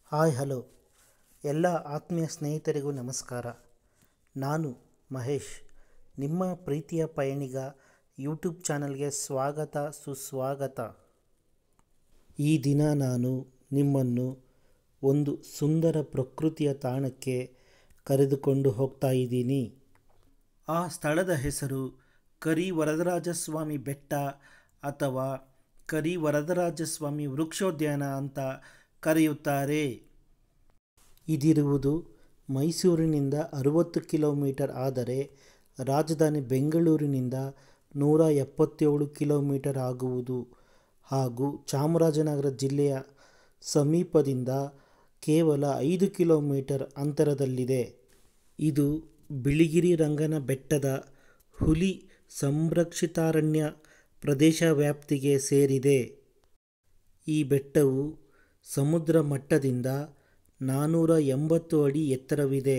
Hi hello ಎಲ್ಲ ಆತ್ಮೀಯ ಸ್ನೇಹಿತರಿಗೂ ನಮಸ್ಕಾರ ನಾನು ಮಹೇಶ್ ನಿಮ್ಮ ಪ್ರೀತಿಯ ಪಯಣಿಗ ಯೂಟ್ಯೂಬ್ ಚಾನಲ್ಗೆ ಸ್ವಾಗತ ಸುಸ್ವಾಗತ ಈ ದಿನ ನಾನು ನಿಮ್ಮನ್ನು ಒಂದು ಸುಂದರ ಪ್ರಕೃತಿಯ ತಾಣಕ್ಕೆ ಕರೆದುಕೊಂಡು ಹೋಗ್ತಾ ಇದ್ದೀನಿ ಆ ಸ್ಥಳದ ಹೆಸರು ಕರಿ ವರದರಾಜಸ್ವಾಮಿ ಬೆಟ್ಟ ಅಥವಾ ಕರಿ ವರದರಾಜಸ್ವಾಮಿ ವೃಕ್ಷೋದ್ಯಾನ ಅಂತ ಕರೆಯುತ್ತಾರೆ ಇದಿರುವುದು ಮೈಸೂರಿನಿಂದ ಅರುವತ್ತು ಕಿಲೋಮೀಟರ್ ಆದರೆ ರಾಜಧಾನಿ ಬೆಂಗಳೂರಿನಿಂದ ನೂರ ಎಪ್ಪತ್ತೇಳು ಕಿಲೋಮೀಟರ್ ಆಗುವುದು ಹಾಗೂ ಚಾಮರಾಜನಗರ ಜಿಲ್ಲೆಯ ಸಮೀಪದಿಂದ ಕೇವಲ ಐದು ಕಿಲೋಮೀಟರ್ ಅಂತರದಲ್ಲಿದೆ ಇದು ಬಿಳಿಗಿರಿ ರಂಗನ ಬೆಟ್ಟದ ಹುಲಿ ಸಂರಕ್ಷಿತಾರಣ್ಯ ಪ್ರದೇಶ ವ್ಯಾಪ್ತಿಗೆ ಸೇರಿದೆ ಈ ಬೆಟ್ಟವು ಸಮುದ್ರ ಮಟ್ಟದಿಂದ ನಾನ್ನೂರ ಎಂಬತ್ತು ಅಡಿ ಎತ್ತರವಿದೆ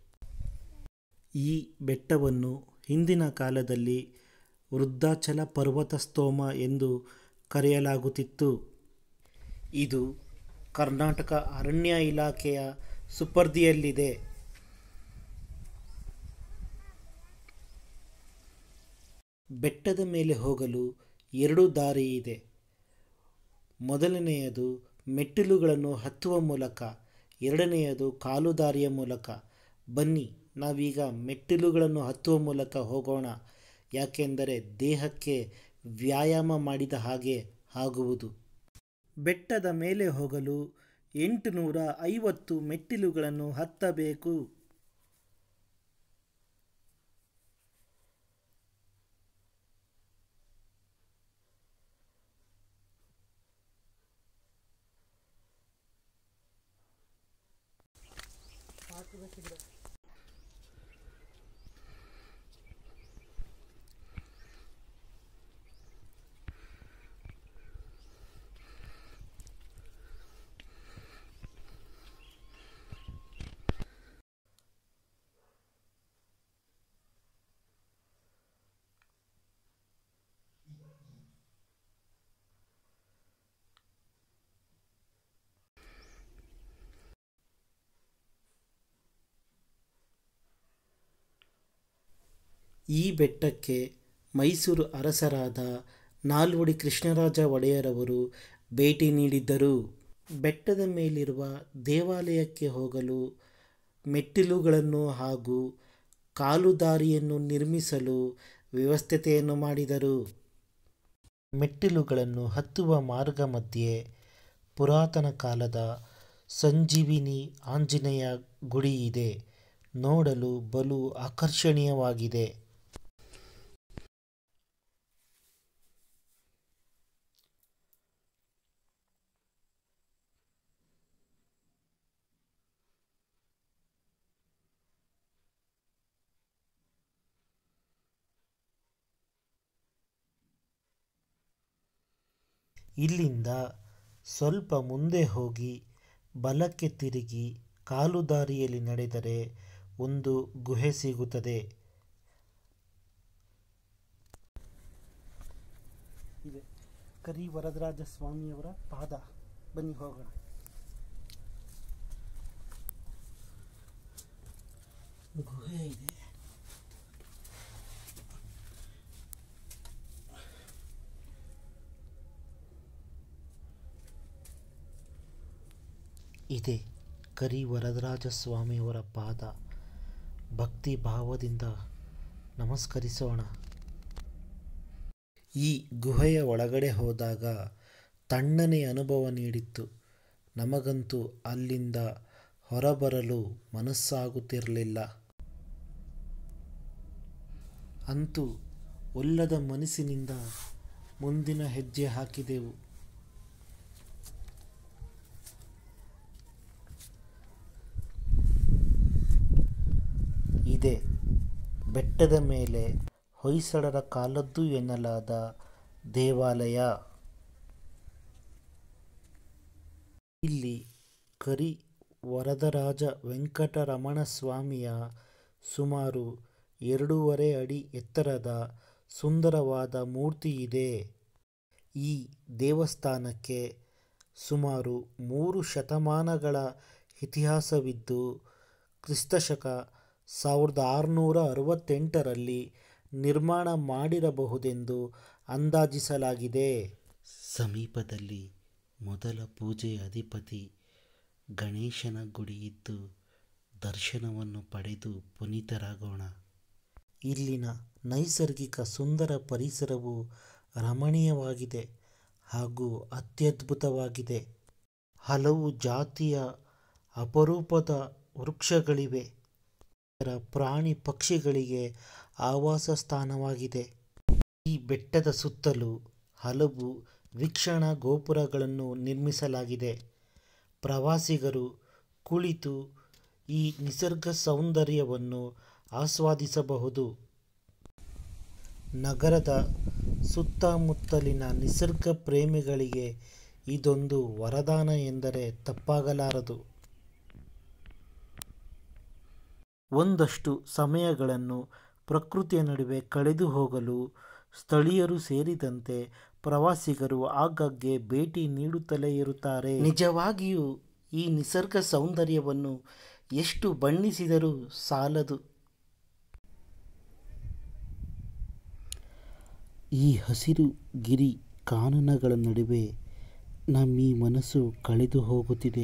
ಈ ಬೆಟ್ಟವನ್ನು ಹಿಂದಿನ ಕಾಲದಲ್ಲಿ ವೃದ್ಧಾಚಲ ಪರ್ವತಸ್ತೋಮ ಎಂದು ಕರೆಯಲಾಗುತ್ತಿತ್ತು ಇದು ಕರ್ನಾಟಕ ಅರಣ್ಯ ಇಲಾಖೆಯ ಸುಪರ್ದಿಯಲ್ಲಿದೆ ಬೆಟ್ಟದ ಮೇಲೆ ಹೋಗಲು ಎರಡು ದಾರಿ ಇದೆ ಮೊದಲನೆಯದು ಮೆಟ್ಟಿಲುಗಳನ್ನು ಹತ್ತುವ ಮೂಲಕ ಎರಡನೆಯದು ಕಾಲು ದಾರಿಯ ಮೂಲಕ ಬನ್ನಿ ನಾವೀಗ ಮೆಟ್ಟಿಲುಗಳನ್ನು ಹತ್ತುವ ಮೂಲಕ ಹೋಗೋಣ ಯಾಕೆಂದರೆ ದೇಹಕ್ಕೆ ವ್ಯಾಯಾಮ ಮಾಡಿದ ಹಾಗೆ ಆಗುವುದು ಬೆಟ್ಟದ ಮೇಲೆ ಹೋಗಲು ಎಂಟುನೂರ ಐವತ್ತು ಮೆಟ್ಟಿಲುಗಳನ್ನು ಹತ್ತಬೇಕು ಈ ಬೆಟ್ಟಕ್ಕೆ ಮೈಸೂರು ಅರಸರಾದ ನಾಲ್ವಡಿ ಕೃಷ್ಣರಾಜ ಒಡೆಯರವರು ಭೇಟಿ ನೀಡಿದ್ದರು ಬೆಟ್ಟದ ಮೇಲಿರುವ ದೇವಾಲಯಕ್ಕೆ ಹೋಗಲು ಮೆಟ್ಟಿಲುಗಳನ್ನು ಹಾಗೂ ಕಾಲುದಾರಿಯನ್ನು ನಿರ್ಮಿಸಲು ವ್ಯವಸ್ಥೆಯನ್ನು ಮಾಡಿದರು ಮೆಟ್ಟಿಲುಗಳನ್ನು ಹತ್ತುವ ಮಾರ್ಗ ಮಧ್ಯೆ ಪುರಾತನ ಕಾಲದ ಸಂಜೀವಿನಿ ಆಂಜನೇಯ ಗುಡಿ ಇದೆ ನೋಡಲು ಬಲು ಆಕರ್ಷಣೀಯವಾಗಿದೆ ಇಲ್ಲಿಂದ ಸ್ವಲ್ಪ ಮುಂದೆ ಹೋಗಿ ಬಲಕ್ಕೆ ತಿರುಗಿ ಕಾಲು ದಾರಿಯಲ್ಲಿ ನಡೆದರೆ ಒಂದು ಗುಹೆ ಸಿಗುತ್ತದೆ ಇದೆ ಕರಿ ವರದರಾಜ ಸ್ವಾಮಿಯವರ ಪಾದ ಬನ್ನಿ ಹೋಗೋಣ ಗುಹೆ ಇದೆ ಇದೆ ಕರಿ ವರದರಾಜ ಸ್ವಾಮಿಯವರ ಪಾದ ಭಕ್ತಿ ಭಾವದಿಂದ ನಮಸ್ಕರಿಸೋಣ ಈ ಗುಹೆಯ ಒಳಗಡೆ ಹೋದಾಗ ತಣ್ಣನೆ ಅನುಭವ ನೀಡಿತ್ತು ನಮಗಂತೂ ಅಲ್ಲಿಂದ ಹೊರಬರಲು ಮನಸ್ಸಾಗುತ್ತಿರಲಿಲ್ಲ ಅಂತೂ ಒಲ್ಲದ ಮನಸ್ಸಿನಿಂದ ಮುಂದಿನ ಹೆಜ್ಜೆ ಹಾಕಿದೆವು ಇದೆ ಬೆಟ್ಟದ ಮೇಲೆ ಹೊಯ್ಸಳರ ಕಾಲದ್ದು ಎನ್ನಲಾದ ದೇವಾಲಯ ಇಲ್ಲಿ ಕರಿ ವರದರಾಜ ವೆಂಕಟರಮಣ ಸ್ವಾಮಿಯ ಸುಮಾರು ಎರಡೂವರೆ ಅಡಿ ಎತ್ತರದ ಸುಂದರವಾದ ಮೂರ್ತಿ ಇದೆ ಈ ದೇವಸ್ಥಾನಕ್ಕೆ ಸುಮಾರು ಮೂರು ಶತಮಾನಗಳ ಇತಿಹಾಸವಿದ್ದು ಕ್ರಿಸ್ತಶಕ ಸಾವಿರದ ಆರುನೂರ ಅರವತ್ತೆಂಟರಲ್ಲಿ ನಿರ್ಮಾಣ ಮಾಡಿರಬಹುದೆಂದು ಅಂದಾಜಿಸಲಾಗಿದೆ. ಸಮೀಪದಲ್ಲಿ ಮೊದಲ ಪೂಜೆಯ ಅಧಿಪತಿ ಗಣೇಶನ ಗುಡಿಯಿದ್ದು ದರ್ಶನವನ್ನು ಪಡೆದು ಪುನೀತರಾಗೋಣ. ಇಲ್ಲಿನ ನೈಸರ್ಗಿಕ ಸುಂದರ ಪರಿಸರವು ರಮಣೀಯವಾಗಿದೆ ಹಾಗೂ ಅತ್ಯದ್ಭುತವಾಗಿದೆ. ಹಲವು ಜಾತಿಯ ಅಪರೂಪದ ವೃಕ್ಷಗಳಿವೆ. ಇತರ ಪ್ರಾಣಿ ಪಕ್ಷಿಗಳಿಗೆ ಆವಾಸ ಸ್ಥಾನವಾಗಿದೆ. ಈ ಬೆಟ್ಟದ ಸುತ್ತಲೂ ಹಲವು ವೀಕ್ಷಣಾ ಗೋಪುರಗಳನ್ನು ನಿರ್ಮಿಸಲಾಗಿದೆ. ಪ್ರವಾಸಿಗರು ಕುಳಿತು ಈ ನಿಸರ್ಗ ಸೌಂದರ್ಯವನ್ನು ಆಸ್ವಾದಿಸಬಹುದು. ನಗರದ ಸುತ್ತಮುತ್ತಲಿನ ನಿಸರ್ಗ ಪ್ರೇಮಿಗಳಿಗೆ ಇದೊಂದು ವರದಾನ ಎಂದರೆ ತಪ್ಪಾಗಲಾರದು. ಒಂದಷ್ಟು ಸಮಯಗಳನ್ನು ಪ್ರಕೃತಿಯ ನಡುವೆ ಕಳೆದುಹೋಗಲು ಸ್ಥಳೀಯರು ಸೇರಿದಂತೆ ಪ್ರವಾಸಿಗರು ಆಗಾಗ್ಗೆ ಭೇಟಿ ನೀಡುತ್ತಲೇ ಇರುತ್ತಾರೆ. ನಿಜವಾಗಿಯೂ ಈ ನಿಸರ್ಗ ಸೌಂದರ್ಯವನ್ನು ಎಷ್ಟು ಬಣ್ಣಿಸಿದರೂ ಸಾಲದು. ಈ ಹಸಿರು ಗಿರಿ ಕಾನನಗಳ ನಡುವೆ ನಮ್ಮೀ ಮನಸ್ಸು ಕಳೆದುಹೋಗುತ್ತಿದೆ.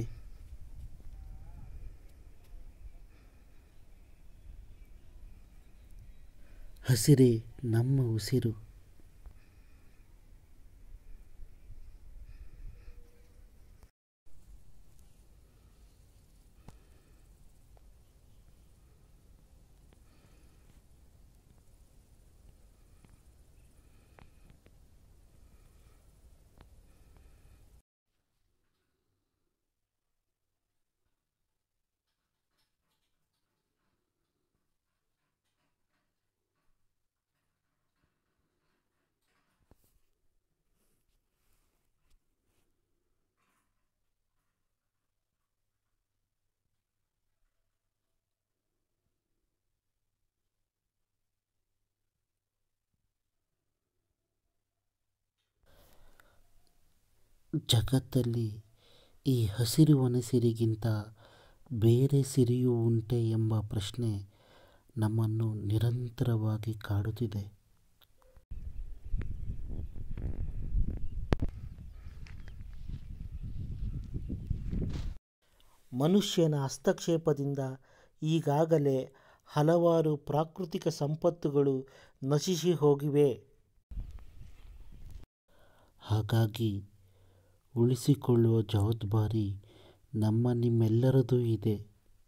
ಹಸಿರೇ ನಮ್ಮ ಉಸಿರು. ಜಗತ್ತಲ್ಲಿ ಈ ಹಸಿರುವನಸಿರಿಗಿಂತ ಬೇರೆ ಸಿರಿಯೂ ಉಂಟೆ ಎಂಬ ಪ್ರಶ್ನೆ ನಮ್ಮನ್ನು ನಿರಂತರವಾಗಿ ಕಾಡುತ್ತಿದೆ. ಮನುಷ್ಯನ ಹಸ್ತಕ್ಷೇಪದಿಂದ ಈಗಾಗಲೇ ಹಲವಾರು ಪ್ರಾಕೃತಿಕ ಸಂಪತ್ತುಗಳು ನಶಿಸಿಹೋಗಿವೆ. ಹಾಗಾಗಿ ಉಳಿಸಿಕೊಳ್ಳುವ ಜವಾಬ್ದಾರಿ ನಮ್ಮ ನಿಮ್ಮೆಲ್ಲರದೂ ಇದೆ.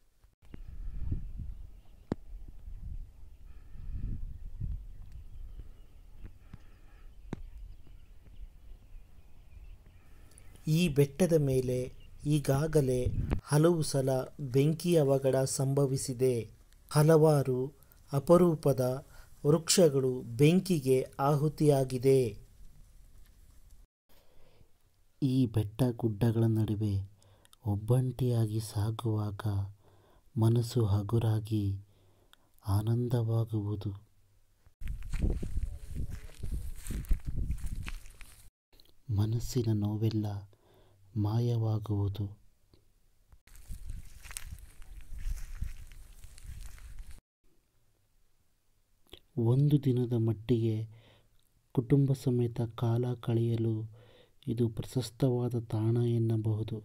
ಈ ಬೆಟ್ಟದ ಮೇಲೆ ಈಗಾಗಲೇ ಹಲವು ಸಲ ಬೆಂಕಿ ಅವಘಡ ಸಂಭವಿಸಿದೆ. ಹಲವಾರು ಅಪರೂಪದ ವೃಕ್ಷಗಳು ಬೆಂಕಿಗೆ ಆಹುತಿಯಾಗಿದೆ. ಈ ಬೆಟ್ಟಗುಡ್ಡಗಳ ನಡುವೆ ಒಬ್ಬಂಟಿಯಾಗಿ ಸಾಗುವಾಗ ಮನಸ್ಸು ಹಗುರಾಗಿ ಆನಂದವಾಗುವುದು. ಮನಸ್ಸಿನ ನೋವೆಲ್ಲ ಮಾಯವಾಗುವುದು. ಒಂದು ದಿನದ ಮಟ್ಟಿಗೆ ಕುಟುಂಬ ಸಮೇತ ಕಾಲ ಕಳೆಯಲು ಇದು ಪ್ರಶಸ್ತವಾದ ತಾಣ ಎನ್ನಬಹುದು.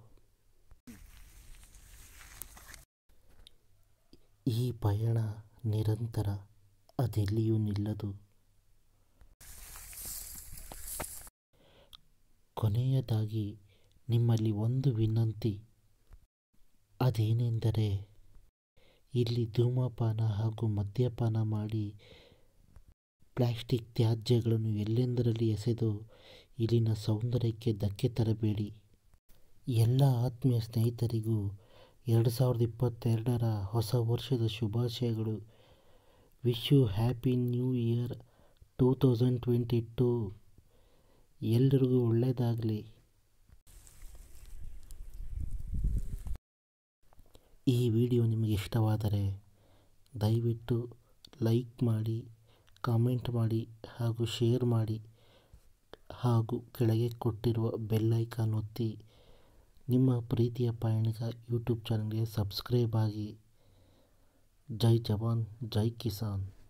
ಈ ಪಯಣ ನಿರಂತರ. ಅದೆಲ್ಲಿಯೂ ನಿಲ್ಲದು. ಕೊನೆಯದಾಗಿ ನಿಮ್ಮಲ್ಲಿ ಒಂದು ವಿನಂತಿ. ಅದೇನೆಂದರೆ ಇಲ್ಲಿ ಧೂಮಪಾನ ಹಾಗೂ ಮದ್ಯಪಾನ ಮಾಡಿ ಪ್ಲಾಸ್ಟಿಕ್ ತ್ಯಾಜ್ಯಗಳನ್ನು ಎಲ್ಲೆಂದರಲ್ಲಿ ಎಸೆದು ಇಲ್ಲಿನ ಸೌಂದರ್ಯಕ್ಕೆ ಧಕ್ಕೆ ತರಬೇಡಿ. ಎಲ್ಲ ಆತ್ಮೀಯ ಸ್ನೇಹಿತರಿಗೂ ಎರಡು ಸಾವಿರದ ಇಪ್ಪತ್ತೆರಡರ ಹೊಸ ವರ್ಷದ ಶುಭಾಶಯಗಳು. Wish you happy new year two thousand twenty two. ಎಲ್ರಿಗೂ ಒಳ್ಳೆಯದಾಗಲಿ. ಈ ವಿಡಿಯೋ ನಿಮಗೆ ಇಷ್ಟವಾದರೆ ದಯವಿಟ್ಟು ಲೈಕ್ ಮಾಡಿ, ಕಾಮೆಂಟ್ ಮಾಡಿ ಹಾಗೂ ಶೇರ್ ಮಾಡಿ ಹಾಗೂ ಕೆಳಗೆ ಕೊಟ್ಟಿರುವ ಬೆಲ್ ಐಕಾನ್ ಒತ್ತಿ ನಿಮ್ಮ ಪ್ರೀತಿಯ ಪಯಣಿಗ ಯೂಟ್ಯೂಬ್ ಚಾನಲ್ಗೆ ಸಬ್ಸ್ಕ್ರೈಬ್ ಆಗಿ ಜೈ ಜವಾನ್ ಜೈ ಕಿಸಾನ್